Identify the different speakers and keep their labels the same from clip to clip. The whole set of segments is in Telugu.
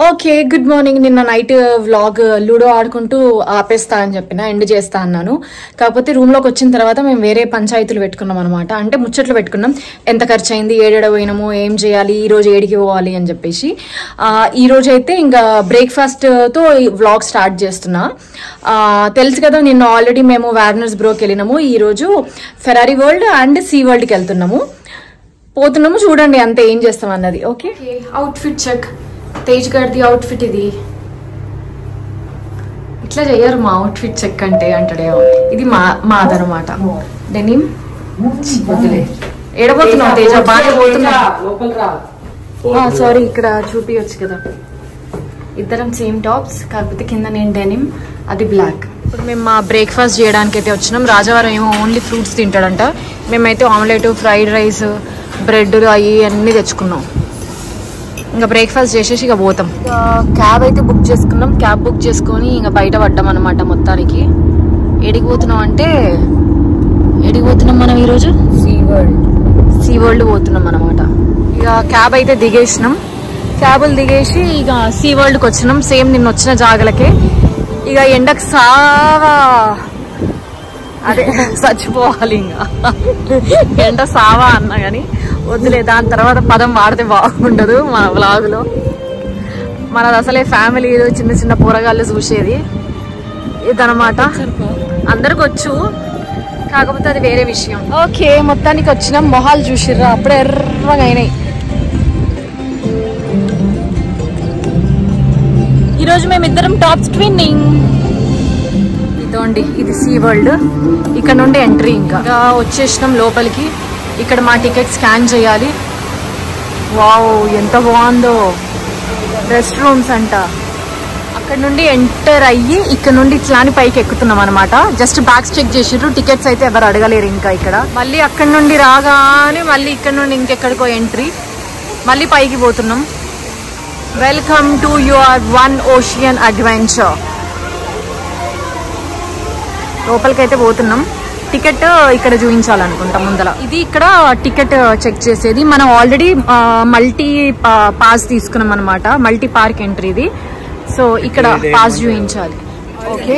Speaker 1: ఓకే గుడ్ మార్నింగ్ నిన్న నైట్ వ్లాగ్ లూడో ఆడుకుంటూ ఆపేస్తా అని చెప్పిన ఎండ్ చేస్తా అన్నాను కాకపోతే రూమ్ లోకి వచ్చిన తర్వాత మేము వేరే పంచాయతీలు పెట్టుకున్నాం అనమాట అంటే ముచ్చట్లు పెట్టుకున్నాం ఎంత ఖర్చు అయింది ఏడేడ పోయినాము ఏం చేయాలి ఈ రోజు ఏడికి పోవాలి అని చెప్పేసి ఆ, ఈ రోజు అయితే ఇంకా బ్రేక్ఫాస్ట్ తో ఈ వ్లాగ్ స్టార్ట్ చేస్తున్నా ఆ, తెలుసు కదా నిన్న ఆల్రెడీ మేము వార్నర్స్ బ్రోకి వెళ్ళినాము ఈ రోజు ఫెరారీ వరల్డ్ అండ్ సీ వరల్డ్కి వెళ్తున్నాము పోతున్నాము చూడండి అంతే ఏం చేస్తాం అన్నది ఓకే అవుట్ఫిట్ చెక్ తేజ్ గారిది అవుట్ఫిట్ ఇది ఇట్లా చెయ్యరు మా అవుట్ఫిట్ చెక్ అంటే అంటాడేమో ఇది మా మాదనమాట డెనిమ్ ఎడబోతున్నావు తేజ బాగా పోతున్నా సారీ ఇక్కడ చూపియొచ్చు కదా ఇద్దరం సేమ్ టాప్స్ కాకపోతే కింద నేను డెనిమ్ అది బ్లాక్ ఇప్పుడు మేము మా బ్రేక్ఫాస్ట్ చేయడానికి అయితే వచ్చినాం రాజవారం ఏమో ఓన్లీ ఫ్రూట్స్ తింటాడంట మేమైతే ఆమ్లెట్ ఫ్రైడ్ రైస్ బ్రెడ్ అవి అన్నీ తెచ్చుకున్నాం ఇంకా బ్రేక్ఫాస్ట్ చేసేసి ఇక పోతాం ఇక క్యాబ్ అయితే బుక్ చేసుకున్నాం క్యాబ్ బుక్ చేసుకొని ఇంకా బయట పడ్డాం అనమాట మొత్తానికి ఎడికి పోతున్నాం అంటే ఎడికి పోతున్నాం మనం ఈరోజు సీ వరల్డ్ సీ వరల్డ్ పోతున్నాం అనమాట ఇక క్యాబ్ అయితే దిగేసినాం క్యాబులు దిగేసి ఇక సీ వరల్డ్కి వచ్చినాం సేమ్ నిన్న వచ్చిన జాగలకే ఇక ఎండకు సావా అదే చచ్చిపోవాలి ఇంకా ఎండ సావా అన్నా కానీ వద్దులే దాని తర్వాత పదం వాడితే బాగుండదు మన వ్లాగ్ లో మనది అసలే ఫ్యామిలీ చిన్న చిన్న పోరగాళ్ళు చూసేది ఇదనమాట అందరికి వచ్చు కాకపోతే అది వేరే విషయం ఓకే మొత్తానికి వచ్చినాం మొహాలు చూసిర్రా అప్పుడే ఎర్రగా అయినాయి ఈరోజు మేమిద్దరం టాప్ ట్విన్నింగ్ ఇదోండి ఇది సీ వరల్డ్ ఇక్కడ నుండి ఎంట్రీ ఇంకా ఇంకా వచ్చేసినాం లోపలికి ఇక్కడ మా టికెట్ స్కాన్ చేయాలి వావ్ ఎంత బాగుందో రెస్ట్ రూమ్స్ అంట అక్కడ నుండి ఎంటర్ అయ్యి ఇక్కడ నుండి ఇట్లా అని పైకి ఎక్కుతున్నాం అనమాట జస్ట్ బ్యాగ్స్ చెక్ చేసిర్రు టికెట్స్ అయితే ఎవరు అడగలేరు ఇంకా ఇక్కడ మళ్ళీ అక్కడ నుండి రాగానే మళ్ళీ ఇక్కడ నుండి ఇంకెక్కడికో ఎంట్రీ మళ్ళీ పైకి పోతున్నాం welcome to your one ocean adventure లోపలికైతే పోతున్నాం టికెట్ ఇక్కడ చూపించాలనుకుంటా ముందల ఇది ఇక్కడ టికెట్ చెక్ చేసేది మనం ఆల్రెడీ మల్టీ పాస్ తీసుకున్నాం అనమాట మల్టీ పార్క్ ఎంట్రీ ఇది సో ఇక్కడ పాస్ చూపించాలి ఓకే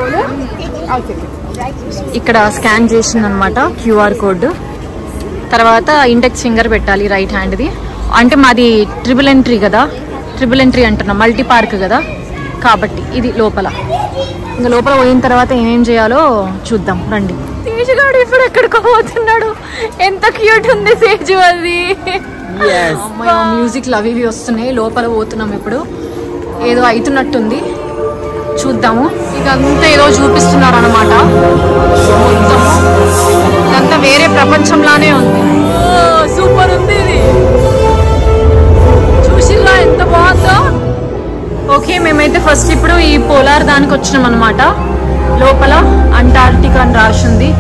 Speaker 1: ఇక్కడ స్కాన్ చేసింది అనమాట క్యూఆర్ కోడ్ తర్వాత ఇండెక్స్ ఫింగర్ పెట్టాలి రైట్ హ్యాండ్ది అంటే మాది ట్రిపుల్ ఎంట్రీ కదా ట్రిపుల్ ఎంట్రీ అంటున్నాం మల్టీ పార్క్ కదా కాబట్టి ఇది లోపల ఇంకా లోపల పోయిన తర్వాత ఏమేం చేయాలో చూద్దాం రండి తేజగాడు ఇప్పుడు ఎక్కడికో పోతున్నాడు ఎంత క్యూట్ ఉంది తేజు అది అమ్మాయి మ్యూజిక్ అవి ఇవి వస్తున్నాయి లోపల పోతున్నాం ఇప్పుడు ఏదో అవుతున్నట్టుంది చూద్దాము ఇక అంతా ఏదో చూపిస్తున్నారు అనమాట మొత్తం ఇదంతా వేరే ప్రపంచంలానే ఉంది సూపర్ ఉంది ఇది చూసిర్రా ఎంత బాగుందో ఓకే మేమైతే ఫస్ట్ ఇప్పుడు ఈ పోలార్ దానికి వచ్చినాం అనమాట లోపల అంటార్టికా అని రాసింది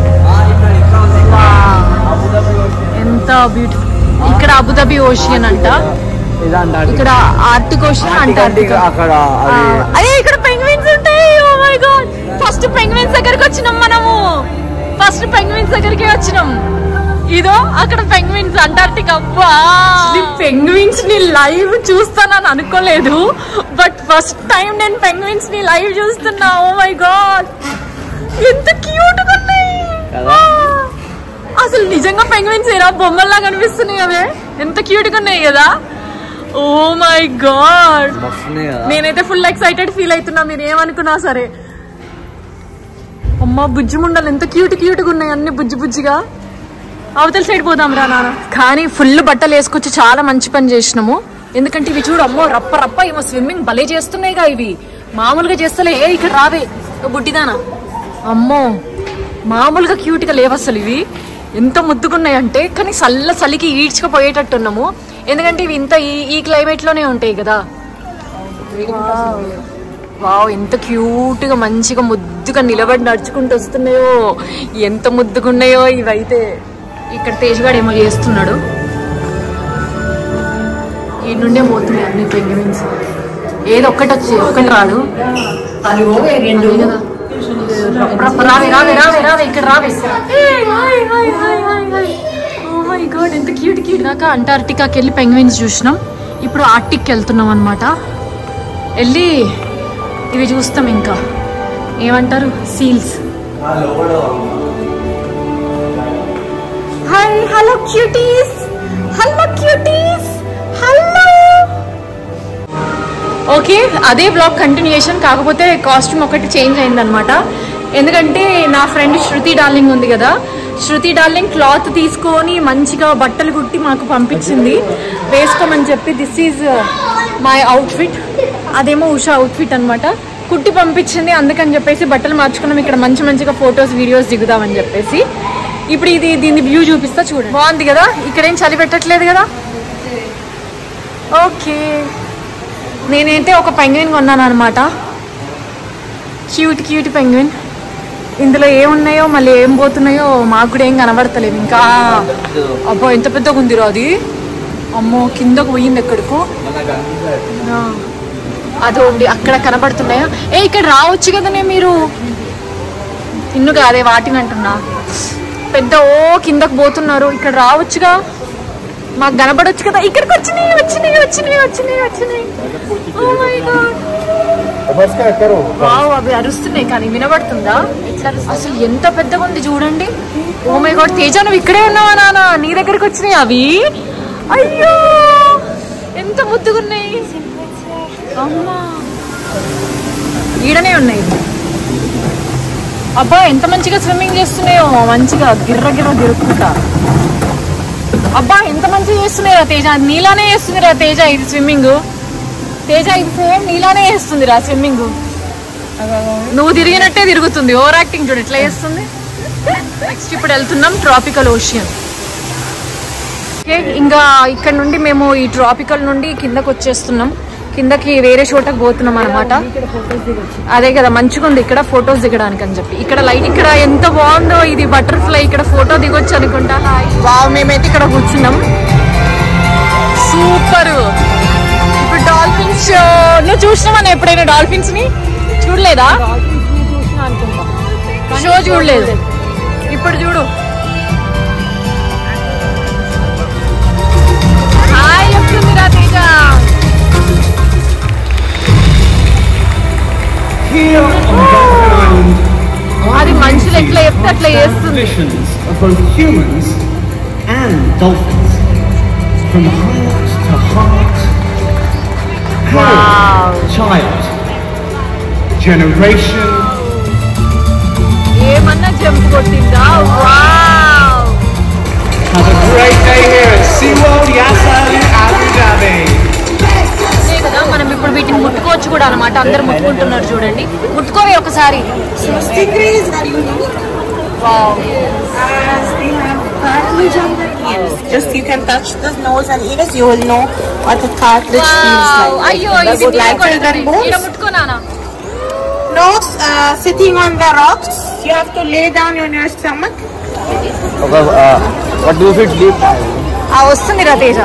Speaker 1: ఎంత బ్యూటిఫుల్ ఇక్కడ అబుదాబి ఓషియన్ అంట ఇక్కడ ఆర్టిక్ ఓషియన్ అంటార్టికా
Speaker 2: అక్కడ
Speaker 1: ఆ, అదే ఇక్కడ పెంగ్విన్స్ ఉంటాయి oh my god first penguins దగ్గరికి వచ్చినాం మనము ఫస్ట్ పెంగ్విన్స్ దగ్గరికి వచ్చినాం ఇదో అక్కడ పెంగ్విన్స్ అంటార్టిక్ అబ్బా పెంగ్విన్స్ ని లైవ్ చూస్తానని అనుకోలేదు బట్ ఫస్ట్ టైం నేను పెంగ్విన్స్ ని లైవ్ చూస్తున్నా ఓ మై గాడ్ ఎంత క్యూట్ ఉన్నాయి
Speaker 2: కదా?
Speaker 1: ఆ, అసలు నిజంగా పెంగ్విన్స్ ఏరా బొమ్మల్లా కనిపిస్తున్నాయి అవే ఎంత క్యూట్ గా ఉన్నాయి కదా ఓ మై గాడ్
Speaker 2: వస్తున్నాయి కదా
Speaker 1: నేనైతే ఫుల్ ఎక్సైటెడ్ ఫీల్ అవుతున్నా మీరు ఏమనుకున్నా సరే అమ్మ బుజ్జి ముండలు ఎంత క్యూట్ క్యూట్ గా ఉన్నాయి అన్ని బుజ్జి బుజ్జిగా అవతల సైడ్ పోదాం రా నాన్న కానీ ఫుల్ బట్టలు వేసుకొచ్చి చాలా మంచి పని చేసినాము ఎందుకంటే ఇవి చూడు అమ్మో రప్ప రప్ప ఏమో స్విమ్మింగ్ భలే చేస్తున్నాయిగా ఇవి మామూలుగా చేస్తలే ఏ ఇక్కడ రావే ఓ బుడ్డిదానా అమ్మో మామూలుగా క్యూట్ గా లేవు అసలు ఇవి ఎంత ముద్దుకున్నాయంటే కానీ చల్ల చలికి ఈడ్చుకుపోయేటట్టున్నాము ఎందుకంటే ఇవి ఇంత ఈ ఈ క్లైమేట్ లోనే ఉంటాయి కదా వావ్ ఎంత క్యూట్ గా మంచిగా ముద్దుగా నిలబడి నడుచుకుంటూ వస్తున్నాయో ఎంత ముద్దుగున్నాయో ఇవైతే ఇక్కడ తేజ్గాడు ఏమో చేస్తున్నాడు ఈ నుండే పోతున్నాయి అన్ని పెంగ్విన్స్ ఏదో ఒక్కటి వచ్చి ఒక్కటి రాడు అదే కదా. రప్ప రావే రావే రావే రావే ఇక్కడ రావే ఓ మై గాడ్ ఎంత క్యూట్ క్యూట్ దాకా అంటార్టికాకి వెళ్ళి పెంగ్విన్స్ చూసినాం ఇప్పుడు ఆర్టిక్ వెళ్తున్నాం అనమాట వెళ్ళి ఇవి చూస్తాం ఇంకా ఏమంటారు seals hi hello cuties hello cuties hello okay అదే బ్లాగ్ కంటిన్యూషన్ కాకపోతే కాస్ట్యూమ్ ఒకటి చేంజ్ అయిందనమాట ఎందుకంటే నా ఫ్రెండ్ శృతి డార్లింగ్ ఉంది కదా శృతి డార్లింగ్ క్లాత్ తీసుకొని మంచిగా బట్టలు కుట్టి మాకు పంపించింది వేసుకోమని చెప్పి దిస్ ఈజ్ మై అవుట్ఫిట్ అదేమో ఉషా అవుట్ఫిట్ అన్నమాట కుట్టి పంపించింది అందుకని చెప్పేసి బట్టలు మార్చుకున్నాం ఇక్కడ మంచి మంచిగా ఫొటోస్ వీడియోస్ దిగుదామని చెప్పేసి ఇప్పుడు ఇది దీని వ్యూ చూపిస్తా చూడండి బాగుంది కదా ఇక్కడ ఏం చలి పెట్టట్లేదు కదా ఓకే నేనైతే ఒక పెంగ్విన్ కొన్నాను అనమాట క్యూట్ క్యూట్ పెంగ్విన్ ఇందులో ఏమున్నాయో మళ్ళీ ఏం పోతున్నాయో మాకు కూడా ఏం కనబడతలేదు ఇంకా అబ్బో ఎంత పెద్దగా ఉందిరో అది అమ్మో కిందకు పోయింది ఎక్కడికో ఆ, అదో ఉంది, అక్కడ కనబడుతున్నాయా ఏ ఇక్కడ రావచ్చు కదనే మీరు ఇన్ను కాదే వాటిని అంటున్నా పెద్ద ఓ కిందకు పోతున్నారు ఇక్కడ రావచ్చుగా మాకు కనబడొచ్చు కదా ఇక్కడికి వచ్చినాయి వచ్చినాయి వచ్చినాయి వచ్చినాయి వచ్చినాయి ఓ మై గాడ్ వావ్ అవి అరుస్తున్నాయి కానీ వినబడుతుందా అసలు ఎంత పెద్దగా ఉంది చూడండి ఓ మై గాడ్ తేజ నువ్వు ఇక్కడే ఉన్నావా నాన్న నీ దగ్గరికి వచ్చినాయి అవి అయ్యో ఎంత ముద్దుగున్నాయి అమ్మా ఈడనే ఉన్నాయి అబ్బా ఎంత మంచిగా స్విమ్మింగ్ చేస్తున్నాయో మంచిగా గిర్ర గిర్ర తిరుక్కుంటా అబ్బా ఎంత మంచిగా చేస్తున్నాయిరా తేజ నీలానే చేస్తుందిరా తేజ ఇది స్విమ్మింగ్ తేజ ఇది సేమ్ నీలానే చేస్తుందిరా స్విమ్మింగ్ నువ్వు తిరిగినట్టే తిరుగుతుంది ఓవర్ యాక్టింగ్ చూడు ఎట్లా చేస్తుంది నెక్స్ట్ ఇప్పుడు వెళ్తున్నాం ట్రాపికల్ ఓషియన్ ఓకే ఇంకా ఇక్కడ నుండి మేము ఈ ట్రాపికల్ నుండి కిందకు వచ్చేస్తున్నాం కిందకి వేరే చోటకు పోతున్నాం అనమాట అదే కదా మంచిగా ఉంది ఇక్కడ ఫొటోస్ దిగడానికి అని చెప్పి ఇక్కడ లైట్ ఇక్కడ ఎంత బాగుందో ఇది బటర్ఫ్లై ఇక్కడ ఫోటో దిగొచ్చు అనుకుంటా వావ్ మేమైతే ఇక్కడ కూర్చున్నాం సూపర్ ఇప్పుడు డాల్ఫిన్స్ షో నువ్వు చూసినావా ఎప్పుడైనా డాల్ఫిన్స్ ని చూడలేదా షో చూడలేదు ఇప్పుడు చూడు హాయ్ చెప్తుందిరా Teja
Speaker 2: Here on Dolphin Island,
Speaker 1: అది మనుషులు ఎట్లా చెప్తే అట్లా చేస్తుంది
Speaker 2: traditions of both humans and dolphins. From heart to heart,
Speaker 1: Wow.
Speaker 2: parent, child, generation,
Speaker 1: ఏమన్నా జంప్ కొట్టిందా wow
Speaker 2: have a great day here at SeaWorld Yasal in Abu Dhabi.
Speaker 1: అంతే కదా మనం ఇప్పుడు వీటిని ముట్టుకోవచ్చు కూడా అనమాట అందరు ముట్టుకుంటున్నారు చూడండి ముట్టుకోవే ఒకసారి
Speaker 3: Stingray is very unique.
Speaker 1: Wow
Speaker 3: As they have cartilage on their ears. Just you can touch the nose and ears, you will know what the cartilage feels
Speaker 1: wow
Speaker 3: like.
Speaker 1: అయ్యో
Speaker 3: Does
Speaker 1: ఇది
Speaker 3: it like
Speaker 1: కొడుతుంది.
Speaker 3: children
Speaker 1: ఈడ
Speaker 3: bones?
Speaker 1: ముట్టుకోనానా
Speaker 3: Nose uh, sitting on the rocks. You have to lay down on your stomach.
Speaker 4: Okay, uh, what do you feel deep?
Speaker 1: ఆ వస్తుంది రా తేజ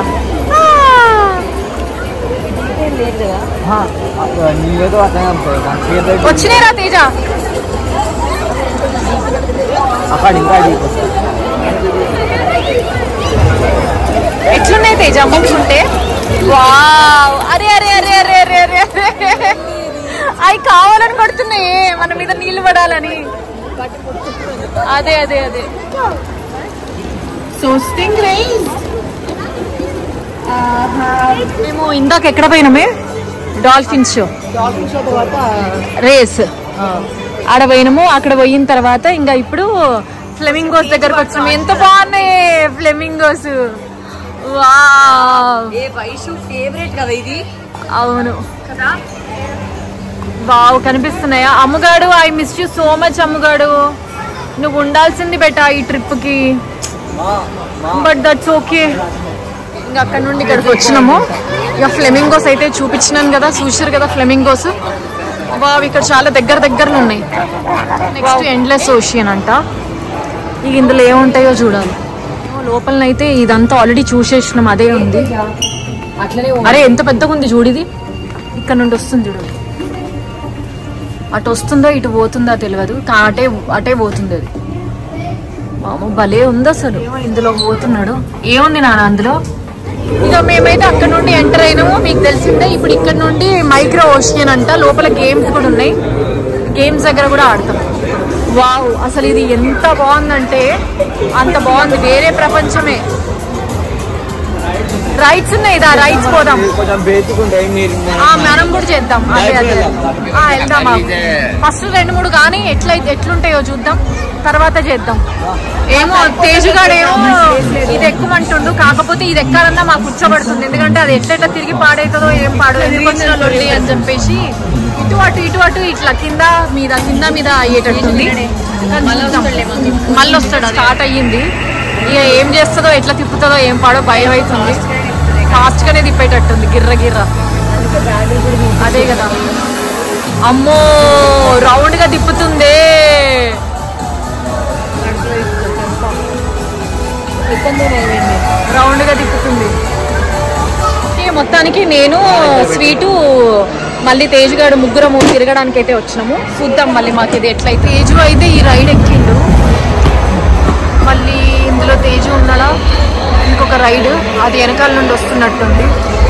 Speaker 4: నీవేదో అట్లా
Speaker 1: వచ్చినాయి రా తేజ
Speaker 4: అక్కడ ఇంకా డీప్
Speaker 1: ఎట్లున్నాయి తేజ ముంచుంటే వావ్ అరే అరే అరే అరే అరే అరే అరే అవి కావాలని పడుతున్నాయి మన మీద నీళ్లు పడాలని అదే అదే అదే
Speaker 3: So stingrays uh, have
Speaker 1: మేము ఇందాక ఎక్కడ పోయినామే డాల్ఫిన్ షో రేస్ ఆడ పోయినాము అక్కడ పోయిన తర్వాత ఇంకా ఇప్పుడు ఫ్లెమింగోస్ దగ్గరకు వచ్చినాము ఎంత బాగున్నాయి ఫ్లెమింగోస్ వావ్
Speaker 5: ఏ వైషు ఫేవరెట్ కదా ఇది
Speaker 1: అవును వావ్ కనిపిస్తున్నాయా అమ్మగాడు I miss you so much అమ్మగాడు నువ్వు ఉండాల్సింది బెటా ఈ ట్రిప్ కి బట్ దట్స్ ఓకే ఇంకా అక్కడ నుండి ఇక్కడికి వచ్చినాము ఇక ఫ్లెమింగోస్ అయితే చూపించినాను కదా చూసారు కదా ఫ్లెమింగోస్ వావ్ ఇక్కడ చాలా దగ్గర దగ్గరలో ఉన్నాయి నెక్స్ట్ ఎండ్లెస్ ఓషియన్ అంట ఇక ఇందులో ఏముంటాయో చూడాలి లోపలనైతే ఇదంతా ఆల్రెడీ చూసేసినాం అదే ఉంది
Speaker 5: అట్లనే
Speaker 1: అరే ఎంత పెద్దగా ఉంది చూడిది ఇక్కడ నుండి వస్తుంది చూడు అటు వస్తుందో ఇటు పోతుందో తెలియదు కా- అటే అటే పోతుంది అది మామ భలే ఉంది అసలు ఇందులో పోతున్నాడు ఏముంది నాన్న అందులో ఇక మేమైతే అక్కడ నుండి ఎంటర్ అయినాము మీకు తెలిసిందే ఇప్పుడు ఇక్కడ నుండి మైక్రో ఓషియన్ అంట లోపల గేమ్స్ కూడా ఉన్నాయి గేమ్స్ దగ్గర కూడా ఆడతాం వావ్ అసలు ఇది ఎంత బాగుందంటే అంత బాగుంది వేరే ప్రపంచమే రైడ్స్ ఉన్నాయి ఇదా రైడ్స్ పోదాం
Speaker 4: మీరు కొంచెం బేసిక్ ఉంటాయి మీరు
Speaker 1: ఆ మనం కూడా చేద్దాం అదే అదే ఆ, వెళ్దామా ఫస్ట్ రెండు మూడు కానీ ఎట్లయితే ఎట్లుంటాయో చూద్దాం తర్వాత చేద్దాం ఏమో తేజుగాడేమో ఇది ఎక్కుమంటుండు కాకపోతే ఇది ఎక్కాలన్నా మాకు కూర్చోబడుతుంది ఎందుకంటే అది ఎట్లెట్లా తిరిగి పాడైతుందో ఏం పాడు ఎందుకు వచ్చిన లొల్లి అని చెప్పేసి ఇటు అటు ఇటు అటు ఇట్లా కింద మీద కింద మీద అయ్యేటట్టుంది మళ్ళీ వస్తాడు స్టార్ట్ అయ్యింది ఇక ఏం చేస్తుందో ఎట్లా తిప్పుతుందో ఏం పాడో భయం అవుతుంది ఫాస్ట్ గానే తిప్పేటట్టుంది గిర్ర గిర్ర అదే కదా అమ్మో రౌండ్ గా తిప్పుతుందే రౌండ్ గా తిప్పుతుంది ఈ మొత్తానికి నేను స్వీటు మళ్ళీ తేజుగాడు ముగ్గురము తిరగడానికి అయితే వచ్చినాము చూద్దాం మళ్ళీ మాకు ఇది ఎట్లయితే తేజు అయితే ఈ రైడ్ ఎక్కిండు మళ్ళీ ఇందులో తేజు ఉన్నలా ఇంకొక రైడ్ అది వెనకాల నుండి వస్తున్నట్టుంది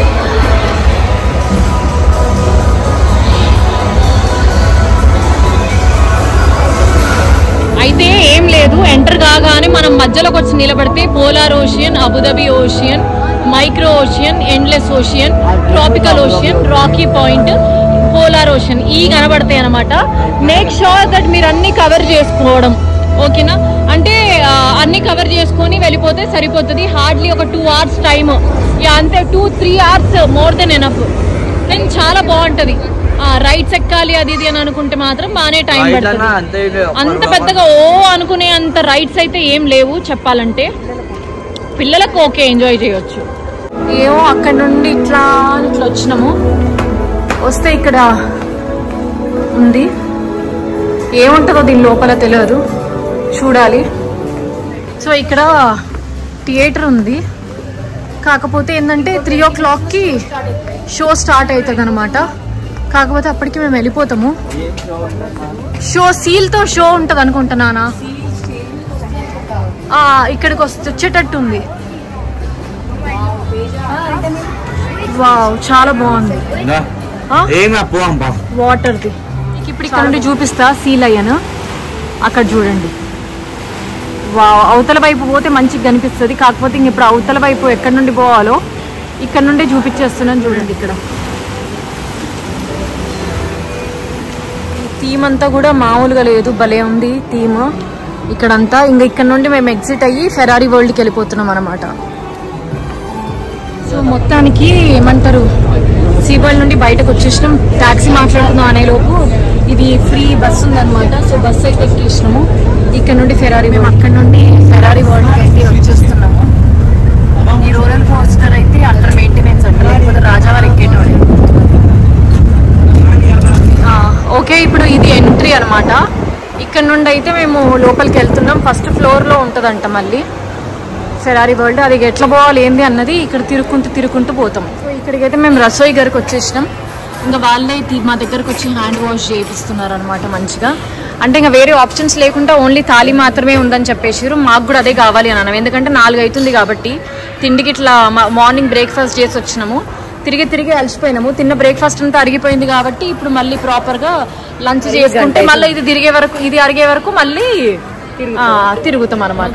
Speaker 1: అయితే ఏం లేదు ఎంటర్ కాగానే మనం మధ్యలోకి వచ్చి నిలబడితే polar ocean Abu Dhabi ocean micro ocean endless ocean tropical ocean rocky point polar ocean ఈ కనబడతాయి అనమాట మేక్ షూర్ దట్ మీరు అన్ని కవర్ చేసుకోవడం ఓకేనా అంటే ఆ, అన్ని కవర్ చేసుకొని వెళ్ళిపోతే సరిపోతుంది హార్డ్లీ ఒక టూ అవర్స్ టైమ్ అంతే two three hours more than enough and చాలా బాగుంటది రైట్స్ ఎక్కాలి అది ఇది అని అనుకుంటే మాత్రం బాగానే టైం పడుతుంది
Speaker 4: అంతే
Speaker 1: అంత పెద్దగా ఓ అనుకునే అంత రైట్స్ అయితే ఏం లేవు చెప్పాలంటే పిల్లలకు ఓకే ఎంజాయ్ చేయొచ్చు ఏమో అక్కడ నుండి ఇట్లా ఇట్లా వచ్చినాము వస్తే ఇక్కడ ఉంది ఏముంటుందో దీని లోపల తెలియదు చూడాలి సో ఇక్కడ థియేటర్ ఉంది కాకపోతే ఏంటంటే త్రీ ఓ క్లాక్కి షో స్టార్ట్ అవుతుంది అనమాట కాకపోతే అప్పటికి మేము వెళ్ళిపోతాము షో సీల్తో షో ఉంటుంది అనుకుంటున్నానా ఆ, ఇక్కడికి వస్తే వచ్చేటట్టు ఉంది వావ్ చాలా బాగుంది ఆ?
Speaker 4: ఏమి అప్పు అంపా
Speaker 1: వాటర్ది మీకు ఇప్పుడు ఇక్కడ నుండి చూపిస్తా సీల్ అయ్యాను అక్కడ చూడండి వా అవతల వైపు పోతే మంచిగా కనిపిస్తుంది కాకపోతే ఇంక ఇప్పుడు అవతల వైపు ఎక్కడి నుండి పోవాలో ఇక్కడ నుండి చూపించేస్తున్నాను చూడండి ఇక్కడ థీమ్ అంతా కూడా మామూలుగా లేదు భలే ఉంది థీమ్ ఇక్కడంతా ఇంకా ఇక్కడ నుండి మేము ఎగ్జిట్ అయ్యి ఫెరారీ వరల్డ్కి వెళ్ళిపోతున్నాం అనమాట సో మొత్తానికి ఏమంటారు సీబర్డ్ నుండి బయటకు వచ్చేసినాం టాక్సీ మాట్లాడుతున్నాం అనే లోపు ఇది ఫ్రీ బస్ ఉందన్నమాట సో బస్ అయితే ఎక్కేసినాము ఇక్కడ నుండి ఫెరారీ మేము అక్కడ నుండి ఫెరారీ వరల్డ్కి అయితే వచ్చేస్తున్నాము ఈ రోలర్ కోస్టర్ అయితే అండర్ మెయింటెనెన్స్ అంట లేకపోతే రాజావారు ఎక్కేటోడే ఆ, ఓకే ఇప్పుడు ఇది ఎంట్రీ అన్నమాట ఇక్కడ నుండి అయితే మేము లోపలికి వెళ్తున్నాం ఫస్ట్ ఫ్లోర్లో ఉంటుందంట మళ్ళీ ఫెరారీ వరల్డ్ అది ఎట్లా పోవాలి ఏంది అన్నది ఇక్కడ తిరుక్కుంటూ తిరుక్కుంటూ పోతాం సో ఇక్కడికైతే మేము రసోయి గారికి వచ్చేసినాం ఇంకా వాళ్ళే తి- మా దగ్గరకు వచ్చి హ్యాండ్ వాష్ చేయిస్తున్నారు అనమాట మంచిగా అంటే ఇంకా వేరే ఆప్షన్స్ లేకుండా ఓన్లీ థాలీ మాత్రమే ఉందని చెప్పేసారు మాకు కూడా అదే కావాలి అని అన్నాం ఎందుకంటే నాలుగు అవుతుంది కాబట్టి తిండికి ఇట్లా మార్నింగ్ బ్రేక్ఫాస్ట్ చేసి వచ్చినాము తిరిగి తిరిగి అలసిపోయినాము తిన్న బ్రేక్ఫాస్ట్ అంతా అరిగిపోయింది కాబట్టి ఇప్పుడు మళ్ళీ ప్రాపర్గా లంచ్ చేసుకుంటే మళ్ళీ ఇది తిరిగే వరకు ఇది అరిగే వరకు మళ్ళీ ఆ, తిరుగుతాం అనమాట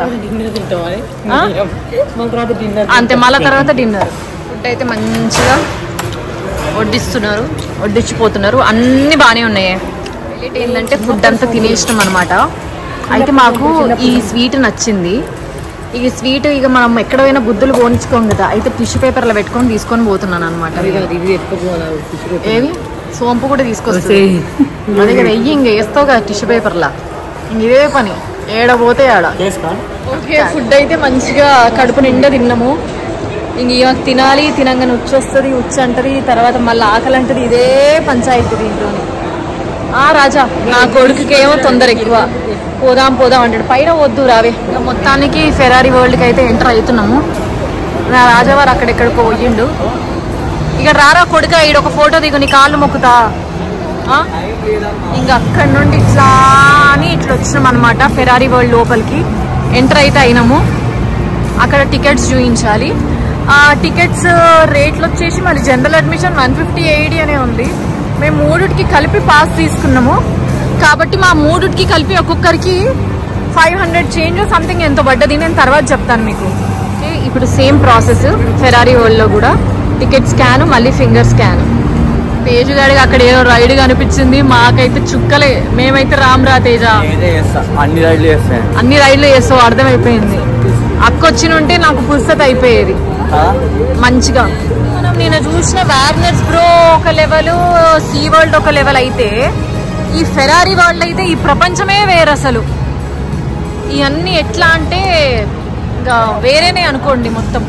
Speaker 1: అంతే మళ్ళా తర్వాత డిన్నర్ ఫుడ్ అయితే మంచిగా వడ్డిస్తున్నారు వడ్డించిపోతున్నారు అన్ని బాగానే ఉన్నాయి హైలైట్ ఏంటంటే ఫుడ్ అంతా తినేసినాం అనమాట అయితే మాకు ఈ స్వీట్ నచ్చింది ఈ స్వీట్ ఇక మనం ఎక్కడ పోయినా బుద్ధులు పోనించుకోం కదా అయితే టిష్యూ పేపర్లో పెట్టుకొని తీసుకొని పోతున్నాను అనమాట ఏవి సోంపు కూడా తీసుకొస్తుంది అదే కదా వెయ్యి ఇంక వేస్తావు కదా టిష్యూ పేపర్లా ఇంక ఇదే పని ఏడ పోతే ఆడ ఓకే ఫుడ్ అయితే మంచిగా కడుపు నిండా తిన్నాము ఇంక ఇక తినాలి తినంగానే ఉచ్చు వస్తుంది ఉచ్చు అంటది తర్వాత మళ్ళీ ఆకలి అంటది ఇదే పంచాయతీ దీంట్లో ఆ రాజా నా కొడుకుకి ఏమో తొందర ఎక్కువ పోదాం పోదాం అంటాడు పైన వద్దు రావే ఇక మొత్తానికి ఫెరారీ వరల్డ్కి అయితే ఎంటర్ అవుతున్నాము నా రాజావారు అక్కడెక్కడికో పోయిండు ఇక రారా కొడుక ఈడ ఒక ఫోటో దిగు నీ కాళ్ళు మొక్కుతా ఆ? ఇంకా అక్కడ నుండి ఇట్లా అని ఇట్లా వచ్చినాం అనమాట ఫెరారీ వరల్డ్ లోపలికి ఎంటర్ అయితే అయినాము అక్కడ టికెట్స్ చూపించాలి ఆ టికెట్స్ రేట్లు వచ్చేసి మరి general admission one fifty eighty అనే ఉంది మేము మూడుకి కలిపి పాస్ తీసుకున్నాము కాబట్టి మా మూడుకి కలిపి ఒక్కొక్కరికి ఫైవ్ హండ్రెడ్ చేంజ్ సంథింగ్ ఎంతో పడ్డది నేను తర్వాత చెప్తాను మీకు ఓకే, ఇప్పుడు సేమ్ ప్రాసెస్ ఫెరారీ వరల్డ్లో కూడా టికెట్ స్కాన్ మళ్ళీ ఫింగర్ స్కాన్ తేజు గాడికి అక్కడ ఏదో రైడ్ కనిపించింది మాకైతే చుక్కలే మేమైతే రామ్ రా తేజ
Speaker 4: నేనే చేస్తా అన్ని రైడ్లు చేస్తాను
Speaker 1: అన్ని రైడ్లు చేస్తావు అర్థమైపోయింది అక్క వచ్చినుంటే నాకు పుస్తత అయిపోయేది మంచిగా మనం నేను చూసిన వార్నర్స్ బ్రో ఒక లెవెల్ సీ వరల్డ్ ఒక లెవెల్ అయితే ఈ ఫెరారీ వరల్డ్ అయితే ఈ ప్రపంచమే వేరు అసలు ఇవన్నీ ఎట్లా అంటే ఇంకా వేరేనే అనుకోండి మొత్తం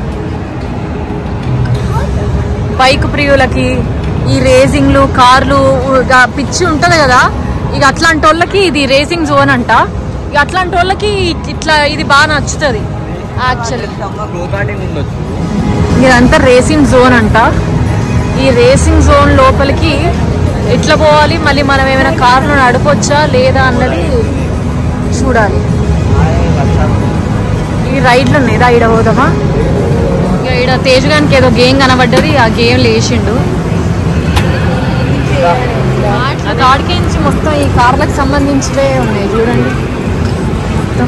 Speaker 1: బైక్ ప్రియులకి ఈ రేసింగ్లు కార్లు ఇక పిచ్చి ఉంటది కదా ఇక అట్లాంటి వాళ్ళకి ఇది రేసింగ్ జోన్ అంట ఇక అట్లాంటి వాళ్ళకి ఇట్లా ఇది బాగా నచ్చుతుంది యాక్చువల్లీ
Speaker 4: గోకాటింగ్ ఉండొచ్చు
Speaker 1: ఇదంతా రేసింగ్ జోన్ అంట ఈ రేసింగ్ జోన్ లోపలికి ఎట్లా పోవాలి మళ్ళీ మనం ఏమైనా కార్లు నడపొచ్చా లేదా అన్నది చూడాలి ఈ రైడ్లు ఉన్నాయి రైడ్ పోదామా ఇక ఈడ తేజగానికి ఏదో గేమ్ కనబడ్డది ఆ గేమ్ లేచిండు ఆ గాడికి నుంచి మొత్తం ఈ కార్లకు సంబంధించివే ఉన్నాయి చూడండి మొత్తం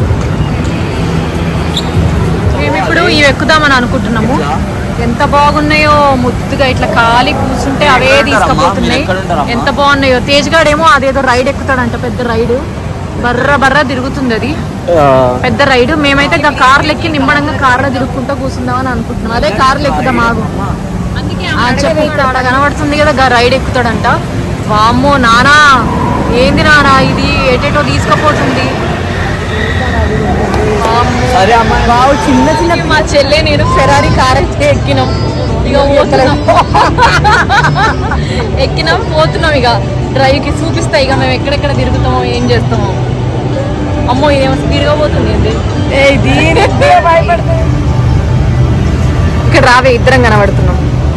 Speaker 1: మేము ఇప్పుడు ఇవి ఎక్కుదామని అనుకుంటున్నాము ఎంత బాగున్నాయో ముద్దుగా ఇట్లా ఖాళీ కూర్చుంటే అవే తీసుకుపోతున్నాయి ఎంత బాగున్నాయో తేజ్ గాడేమో అదేదో రైడ్ ఎక్కుతాడంట పెద్ద రైడ్ బర్ర బర్ర తిరుగుతుంది అది పెద్ద రైడ్ మేమైతే ఇంకా కార్లు ఎక్కి నిమ్మడంగా కార్లో తిరుగుకుంటూ కూర్చుందామని అనుకుంటున్నాం అదే కార్లు ఎక్కుదాం ఆగు ఆ, చెప్పు ఇక్కడ ఆడ కనబడుతుంది కదా గా రైడ్ ఎక్కుతాడంట వామ్మో నానా ఏంది నానా ఇది ఎటేటో తీసుకుపోతుంది వామ్మో.
Speaker 4: సరే అమ్మాయి
Speaker 1: వావ్ చిన్న చిన్న మా చెల్లె నేను ఫెరారీ కార్ అయితే ఎక్కినాం ఇక పోతున్నాం ఎక్కినాం పోతున్నాం ఇక డ్రైవ్ కి చూపిస్తా ఇక మేము ఎక్కడెక్కడ తిరుగుతామో ఏం చేస్తామో అమ్మో ఇదేమో స్పీడ్ గా పోతుంది ఏంది ఇక్కడ రావే ఇద్దరం కనబడుతున్నాం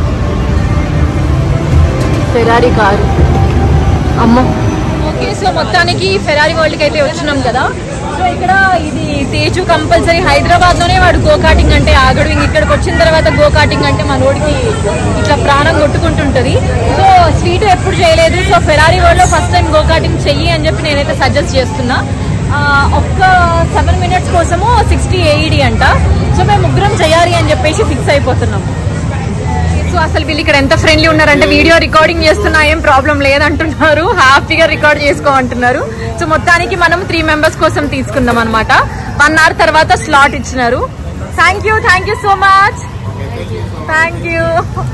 Speaker 1: ఫెరారీ కారు అమ్మో ఓకే సో మొత్తానికి ఫెరారీ వరల్డ్కి అయితే వచ్చినాం కదా సో ఇక్కడ ఇది తేజు కంపల్సరీ హైదరాబాద్ లోనే వాడు గో కార్టింగ్ అంటే ఆగడు ఇంక ఇక్కడికి వచ్చిన తర్వాత గో కార్టింగ్ అంటే మనోడికి ఇట్లా ప్రాణం కొట్టుకుంటుంటది సో స్వీట్ ఎప్పుడు చేయలేదు సో ఫెరారీ వరల్డ్ లో ఫస్ట్ టైం గో కార్టింగ్ చెయ్యి అని చెప్పి నేనైతే సజెస్ట్ చేస్తున్నా ఆ, ఒక్క సెవెన్ మినిట్స్ కోసము సిక్స్టీ ఎయిటీ అంట సో మేము ముగ్గురం చేయాలి అని చెప్పేసి ఫిక్స్ అయిపోతున్నాం సో అసలు వీళ్ళు ఇక్కడ ఎంత ఫ్రెండ్లీ ఉన్నారంటే వీడియో రికార్డింగ్ చేస్తున్నా ఏం ప్రాబ్లం లేదంటున్నారు హ్యాపీగా రికార్డ్ చేసుకోమంటున్నారు సో మొత్తానికి మనం త్రీ మెంబర్స్ కోసం తీసుకుందాం అనమాట వన్ అవర్ తర్వాత స్లాట్ ఇచ్చినారు thank you thank you so much thank you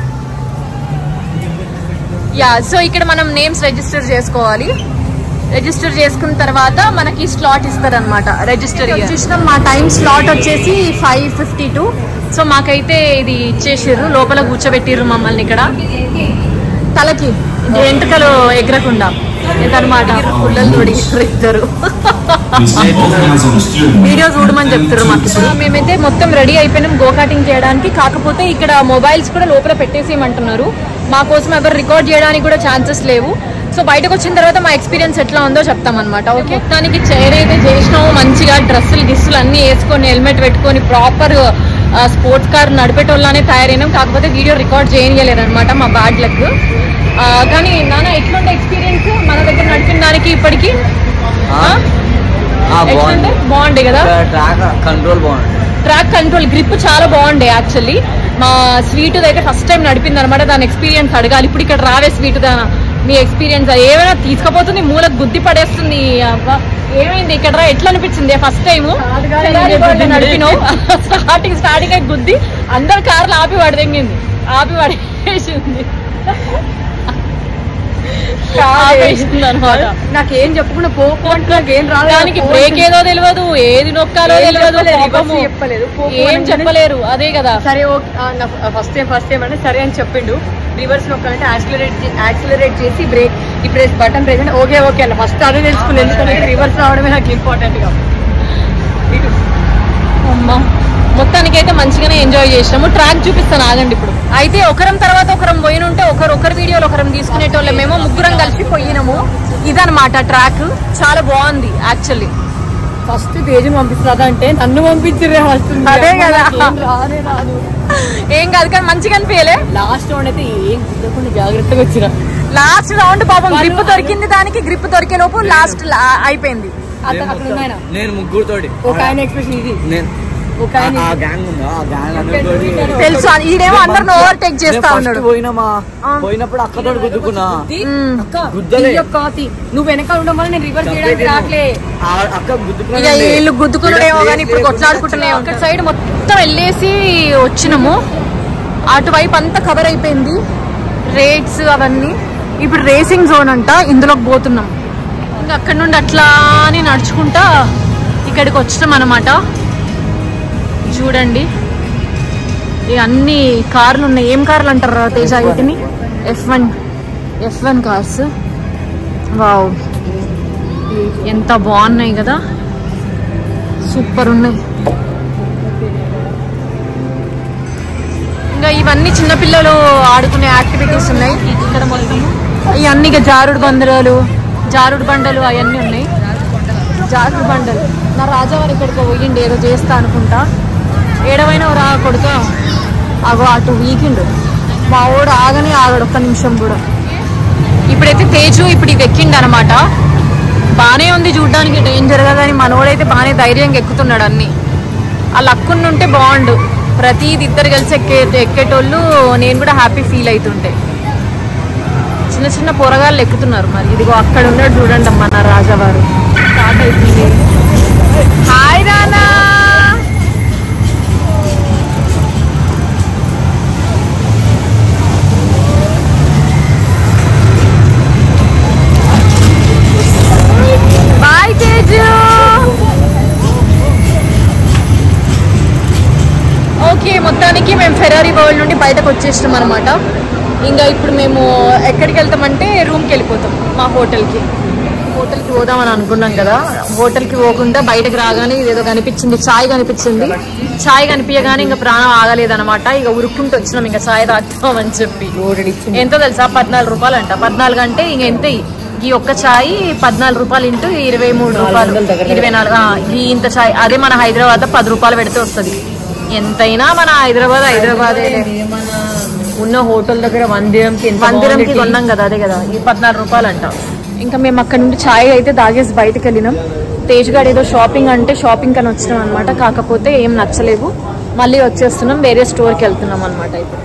Speaker 1: yeah so ఇక్కడ మనం నేమ్స్ రిజిస్టర్ చేసుకోవాలి రిజిస్టర్ చేసుకున్న తర్వాత మనకి స్లాట్ ఇస్తారనమాట రిజిస్టర్ చూసినాం మా టైం స్లాట్ వచ్చేసి ఫైవ్ ఫిఫ్టీ టూ సో మాకైతే ఇది ఇచ్చేసారు లోపల కూర్చోబెట్టిర్రు మమ్మల్ని ఇక్కడ తలకి ఎంటుకలు ఎగరకుండా ఇదనమాట పుల్లలు తోడిగిర్రు ఇద్దరు
Speaker 6: Please stay both hands on the steering wheel.
Speaker 1: Video చూడమని చెప్తారు మాకు ఇప్పుడు మేమైతే మొత్తం రెడీ అయిపోయినాం గో కార్టింగ్ చేయడానికి కాకపోతే ఇక్కడ మొబైల్స్ కూడా లోపల పెట్టేసేయమంటున్నారు మా కోసం ఎవరు రికార్డ్ చేయడానికి కూడా ఛాన్సెస్ లేవు సో బయటకు వచ్చిన తర్వాత మా ఎక్స్పీరియన్స్ ఎట్లా ఉందో చెప్తామన్నమాట ఓకే మొత్తానికి చైర్ అయితే చేసినాము మంచిగా డ్రెస్సులు గిస్సులు అన్ని వేసుకొని హెల్మెట్ పెట్టుకొని ప్రాపర్ స్పోర్ట్స్ కార్ నడిపేటోళ్ళనే తయారైనాం కాకపోతే వీడియో రికార్డ్ చేయలేరు అనమాట మా బ్యాడ్ లక్ కానీ నాన్న ఎట్లుండే ఎక్స్పీరియన్స్ మన దగ్గర నడిపిన దానికి ఇప్పటికి ఆ? ఎట్లుండే బాగుండే కదా
Speaker 4: ట్రాక్ కంట్రోల్ బాగుంది
Speaker 1: ట్రాక్ కంట్రోల్ గ్రిప్ చాలా బాగుండే యాక్చువల్లీ మా స్వీట్ అయితే ఫస్ట్ టైం నడిపింది అనమాట దాని ఎక్స్పీరియన్స్ అడగాలి ఇప్పుడు ఇక్కడ రావే స్వీట్ దాన మీ ఎక్స్పీరియన్స్ ఏమైనా తీసుకుపోతుంది మూలకు గుద్ది పడేస్తుంది అబ్బా, ఏమైంది ఇక్కడ రా ఎట్లా అనిపించింది ఫస్ట్ టైం నడిపినావు స్టార్టింగ్ స్టార్టింగ్ అయి గుద్ది అందరు కార్లు ఆపి పడదెంగింది ఆపి పడేసింది ఆపేసింది అనమాట
Speaker 5: నాకేం చెప్పకుండా పోకు అంటే నాకేం రాలేదు
Speaker 1: దానికి బ్రేక్ ఏదో తెలియదు ఏది నొక్కాలో
Speaker 5: ఏం
Speaker 1: తెలియదు
Speaker 5: చెప్పలేదు,
Speaker 1: పాపము.
Speaker 5: reverse చెప్పలేదు, పోకు
Speaker 1: ఏం
Speaker 5: అనగానే-
Speaker 1: చెప్పలేరు అదే కదా
Speaker 5: సరే okay first time first time అంటే సరే అని చెప్పిండు రివర్స్ నొక్కాలంటే యాక్సిలరేట్ యాక్సిలరేట్ చేసి బ్రేక్ ఈ ప్రెస్ బటన్ ప్రెస్ అంటే ఓకే ఓకే అన్న ఫస్ట్ అదే తెలుసుకుని ఎందుకంటే రివర్స్ రావడమే నాకు ఇంపార్టెంట్ గా ఇటు
Speaker 1: అమ్మా మొత్తానికైతే మంచిగానే ఎంజాయ్ చేసినాము ట్రాక్ చూపిస్తాను ఆగండి ఇప్పుడు అయితే ఒకరం తర్వాత ఒకరం పోయినుంటే ఒకరు ఒకరి వీడియోలు ఒకరం తీసుకునేటోళ్ళం మేము ముగ్గురం కలిసి పోయినాము ఇదనమాట ట్రాక్ చాలా బాగుంది యాక్చువల్లీ
Speaker 5: ఫస్ట్ తేజుని పంపిస్తుందా అంటే నన్ను పంపించరే వస్తుంది
Speaker 1: అదే కదా.
Speaker 5: రానే రాదు
Speaker 1: ఏం కాదు కానీ మంచిగా అనిపించలే
Speaker 5: లాస్ట్ రౌండ్ అయితే ఏం కుదరకుండా జాగ్రత్తగా వచ్చిన
Speaker 1: లాస్ట్ రౌండ్ పాపం గ్రిప్ దొరికింది దానికి గ్రిప్ దొరికే లోపు లాస్ట్ అయిపోయింది
Speaker 5: అతను అక్కడ ఉన్నాయన
Speaker 4: నేను ముగ్గురుతోటి
Speaker 5: ఒక ఆయన ఎక్స్ప్రెషన్ ఇది
Speaker 4: నేను
Speaker 5: ఒక ఆయన
Speaker 4: ఆ గ్యాంగ్ ఉందా ఆ గ్యాంగ్ అందరితోటి
Speaker 1: తెలుసు ఈడేమో అందరిని ఓవర్టేక్ చేస్తా
Speaker 4: నేను
Speaker 1: ఉన్నాడు
Speaker 4: first పోయినామా పోయినప్పుడు అక్కతోటి గుద్దుకున్నా
Speaker 5: అక్క
Speaker 4: గుద్దలే.
Speaker 5: ఈ యొక్క తి- నువ్వు వెనకాల ఉండడం వల్ల నేను రివర్స్ చేయడానికి రావట్లే
Speaker 4: ఆ అక్క గుద్దుకున్నా
Speaker 1: ఇక వీళ్ళు గుద్దుకున్నాడేమో కానీ ఇప్పుడు కొట్లాడుకుంటున్నాయి అక్కడ సైడ్ మొత్తం వెళ్ళేసి వచ్చినాము అటువైపు అంతా కవర్ అయిపోయింది రేట్స్ అవన్నీ ఇప్పుడు రేసింగ్ జోన్ అంట ఇందులోకి పోతున్నాం ఇంకా అక్కడ నుండి అట్లా అని నడుచుకుంటా ఇక్కడికి వచ్చినాం అనమాట చూడండి ఇక అన్ని కార్లు ఉన్నాయి ఏం కార్లు అంటారు తేజ వీటిని F one F one cars wow ఎంత బాగున్నాయి కదా సూపర్ ఉన్నాయి ఇంకా ఇవన్నీ చిన్నపిల్లలు ఆడుకునే యాక్టివిటీస్ ఉన్నాయి ఇక్కడ మొత్తం ఇవన్నీ ఇక జారుడు బందరాలు జారుడు బండలు అవన్నీ ఉన్నాయి జారుడు బండలు నా రాజావారి ఇక్కడికి పోయిండి ఏదో చేస్తా అనుకుంటా ఏడవైనా రా కొడుక అగో అటు వీకిండు మా వాడు ఆగనే ఆగడు ఒక్క నిమిషం కూడా ఇప్పుడైతే తేజు ఇప్పుడు ఇవి ఎక్కిండు అనమాట బానే ఉంది చూడ్డానికి డేంజర్ కదా అని మనోడైతే బాగానే ధైర్యంగా ఎక్కుతున్నాడు అన్ని ఆ లక్కున్న ఉంటే బాగుండు ప్రతిది ఇద్దరు కలిసి ఎక్కే ఎక్కేటోళ్ళు నేను కూడా హ్యాపీ ఫీల్ అవుతుంటే చిన్న చిన్న పోరగాళ్ళు ఎక్కుతున్నారు మరి ఇదిగో అక్కడ ఉన్నాడు చూడండి అమ్మ నా రాజావారు స్టార్ట్ అయిపోయింది hi Rana bye Teju okay మొత్తానికి మేము ఫెరారీ వరల్డ్ నుండి బయటకు వచ్చేసినాం అనమాట ఇంకా ఇప్పుడు మేము ఎక్కడికి వెళ్తామంటే రూమ్కి వెళ్ళిపోతాం మా హోటల్కి హోటల్కి పోదామని అనుకున్నాం కదా హోటల్కి పోకుండా బయటకు రాగానే ఇదేదో కనిపించింది చాయ్ కనిపించింది చాయ్ కనిపించగానే ఇంకా ప్రాణం ఆగలేదన్నమాట ఇక ఉరుక్కుంటూ వచ్చినాం ఇంకా చాయ్ తాగుతామని చెప్పి ఎంతో తెలుసా పద్నాలుగు రూపాయలు అంట పద్నాలుగు అంటే ఇంక ఎంత ఈ ఒక్క చాయ్ పద్నాలుగు రూపాయలు ఇంటూ ఇరవై మూడు రూపాయలు ఇరవై నాలుగు ఆ, ఈ ఇంత చాయ్ అదే మన హైదరాబాద్ పది రూపాయలు పెడితే వస్తుంది ఎంతైనా మన హైదరాబాద్ హైదరాబాద్
Speaker 5: ఉన్న హోటల్ దగ్గర మందిరంకి
Speaker 1: మందిరంకి కొన్నాం కదా అదే కదా ఈ పద్నాలుగు రూపాయలు అంట ఇంకా మేము అక్కడ నుండి ఛాయ్ అయితే తాగేసి బయటకు వెళ్ళినాం తేజ్ గారు ఏదో షాపింగ్ అంటే షాపింగ్ అని వచ్చినాం అనమాట కాకపోతే ఏం నచ్చలేవు మళ్ళీ వచ్చేస్తున్నాం వేరే స్టోర్కి వెళ్తున్నాం అనమాట ఇప్పుడు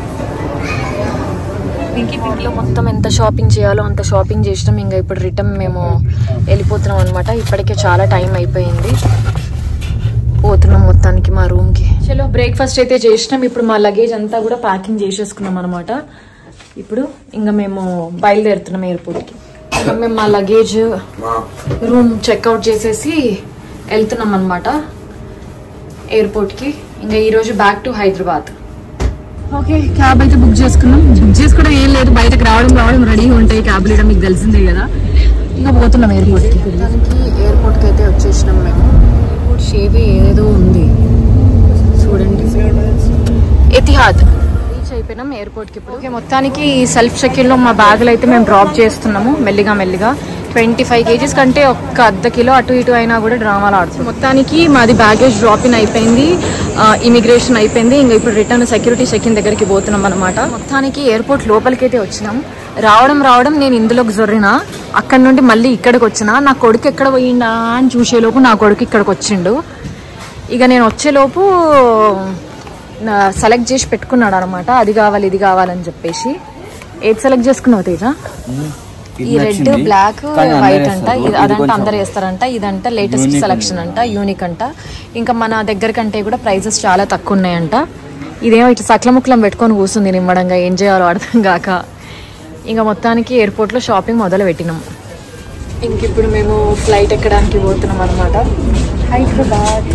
Speaker 1: పింకీ పింకీలో మొత్తం ఎంత షాపింగ్ చేయాలో అంత షాపింగ్ చేసినాం ఇంకా ఇప్పుడు రిటర్న్ మేము వెళ్ళిపోతున్నాం అనమాట ఇప్పటికే చాలా టైం అయిపోయింది పోతున్నాం మొత్తానికి మా రూమ్ కి చలో బ్రేక్ఫాస్ట్ అయితే చేసినాం ఇప్పుడు మా లగేజ్ అంతా కూడా ప్యాకింగ్ చేసేసుకున్నాం అనమాట ఇప్పుడు ఇంకా మేము బయలుదేరుతున్నాం ఎయిర్పోర్ట్ కి ఇంకా మేము మా లగేజ్ రూమ్ చెక్అవుట్ చేసేసి వెళ్తున్నాం అనమాట ఎయిర్పోర్ట్ కి ఇంకా ఈ రోజు back to Hyderabad okay cab అయితే బుక్ చేసుకున్నాం బుక్ చేసుకోవడం ఏం లేదు బయటకు రావడం రావడం రెడీగా ఉంటాయి క్యాబ్లు ఇక్కడ మీకు తెలిసిందే కదా ఇంకా పోతున్నాం ఎయిర్పోర్ట్ కి ఎయిర్పోర్ట్ కి అయితే వచ్చేసినాం మేము ఎయిర్పోర్ట్ షేప్ ఏదేదో ఉంది చూడండి ఎతిహాద్ రీచ్ అయిపోయినాం ఎయిర్పోర్ట్ కి ఇప్పుడు ఓకే మొత్తానికి సెల్ఫ్ చెక్ లో మా బ్యాగులు అయితే మేము డ్రాప్ చేస్తున్నాము మెల్లిగా మెల్లిగా ట్వంటీ ఫైవ్ కేజీస్ కంటే ఒక్క అర్ధ కిలో అటు ఇటు అయినా కూడా డ్రామాలు ఆడుతుంది మొత్తానికి మాది బ్యాగేజ్ డ్రాప్ ఇన్ అయిపోయింది ఇమిగ్రేషన్ అయిపోయింది ఇంకా ఇప్పుడు రిటర్న్ సెక్యూరిటీ చెక్ ఇన్ దగ్గరికి పోతున్నాం అనమాట మొత్తానికి ఎయిర్పోర్ట్ లోపలికి అయితే వచ్చినాం రావడం రావడం నేను ఇందులోకి జొర్రిన అక్కడ నుండి మళ్ళీ ఇక్కడికి వచ్చిన నా కొడుకు ఎక్కడ పోయిండా అని చూసేలోపు నా కొడుకు ఇక్కడికి వచ్చిండు ఇక నేను వచ్చేలోపు సెలెక్ట్ చేసి పెట్టుకున్నాడు అనమాట అది కావాలి ఇది కావాలని చెప్పేసి ఏది సెలెక్ట్ చేసుకున్నావు తేజ ఈ రెడ్ బ్లాక్ వైట్ అంట ఇది అదంట అందరు వేస్తారంట ఇదంట లేటెస్ట్ సెలెక్షన్ అంట యూనిక్ అంట ఇంకా మన దగ్గర కంటే కూడా ప్రైజెస్ చాలా తక్కువ ఉన్నాయంట ఇదేమో ఇట్లా సక్లముక్లం పెట్టుకొని కూర్చుంది నిమ్మడంగా ఏం చేయాలో అర్థం కాక ఇంకా మొత్తానికి ఎయిర్పోర్ట్లో షాపింగ్ మొదలు పెట్టినాం ఇంక ఇప్పుడు మేము ఫ్లైట్ ఎక్కడానికి పోతున్నాం అనమాట హైదరాబాద్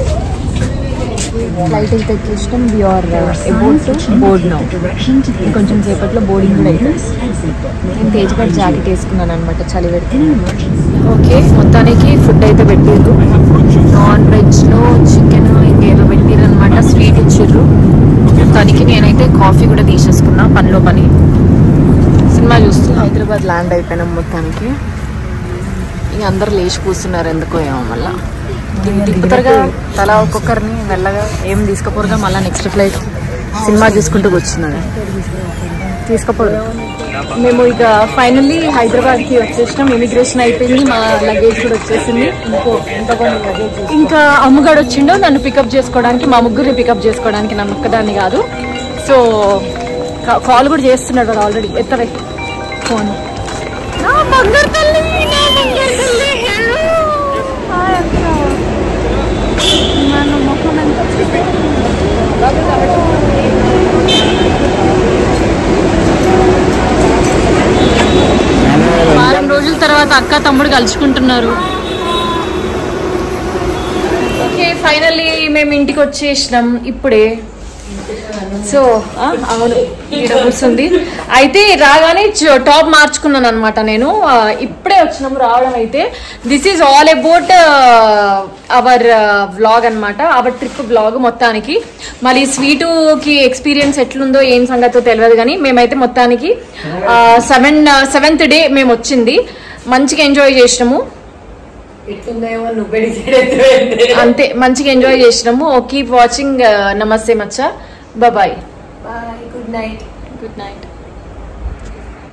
Speaker 1: ఫ్లైట్ అయితే ఎక్కిష్టం you're about to board now కొంచెం సేపట్లో బోర్డింగ్ కూడా అయితే నేను తేజ్గఢ్ జాకెట్ వేసుకున్నాను అనమాట చలి పెడితే ఓకే మొత్తానికి ఫుడ్ అయితే పెట్టిర్రు నాన్ వెజ్లో చికెన్ ఇంకేదో పెట్టిర్రు అనమాట స్వీట్ ఇచ్చిర్రు మొత్తానికి నేనైతే కాఫీ కూడా తీసేసుకున్నా పనిలో పని సినిమా చూస్తూ హైదరాబాద్ ల్యాండ్ అయిపోయినాం మొత్తానికి ఇంక అందరు లేచి కూర్చున్నారు ఎందుకో ఏమో మళ్ళా తిప్పుతారుగా తలా ఒక్కొక్కరిని మెల్లగా ఏం తీసుకుపోరుగా మళ్ళీ నెక్స్ట్ ఫ్లైట్ సినిమా చూసుకుంటూ కూర్చున్నాను తీసుకుపోరు మేము ఇక ఫైనల్లీ హైదరాబాద్ కి వచ్చేసినాం ఇమిగ్రేషన్ అయిపోయింది మా లగేజ్ కూడా వచ్చేసింది ఇంకో ఇంకా కొన్ని luggage ఉంది. ఇంకా అమ్మగాడు వచ్చిండు నన్ను పికప్ చేసుకోవడానికి మా ముగ్గురిని పికప్ చేసుకోవడానికి నన్ను ఒక్కదాన్ని కాదు సో కాల్ కూడా చేస్తున్నాడు వాడు ఆల్రెడీ ఎత్తవే ఫోన్ నా బంగారు తల్లి నా బంగారు తల్లి హలో హాయ్ అక్క నన్ను మొహం ఎంత వారం రోజుల తర్వాత అక్క తమ్ముడు కలుసుకుంటున్నారు ఓకే ఫైనల్లీ మేము ఇంటికి వచ్చేసినాం ఇప్పుడే సో ఆ, అవును ఈడ కూర్చుంది అయితే రాగానే చ- టాప్ మార్చుకున్నాను అనమాట నేను ఆ, ఇప్పుడే వచ్చినాము రావడం అయితే this is all about our vlog అన్నమాట అవర్ ట్రిప్ వ్లాగ్ మొత్తానికి మళ్ళీ స్వీటుకి ఎక్స్పీరియన్స్ ఎట్లుందో ఏం సంగతో తెలియదు కానీ మేమైతే మొత్తానికి సెవెన్ సెవెంత్ డే మేము వచ్చింది మంచిగా ఎంజాయ్ చేసినాము అంతే మంచిగా ఎంజాయ్ చేసినాము కీప్ వాచింగ్ నమస్తే మచ్చ bye
Speaker 5: Bye. Good night.
Speaker 1: Good night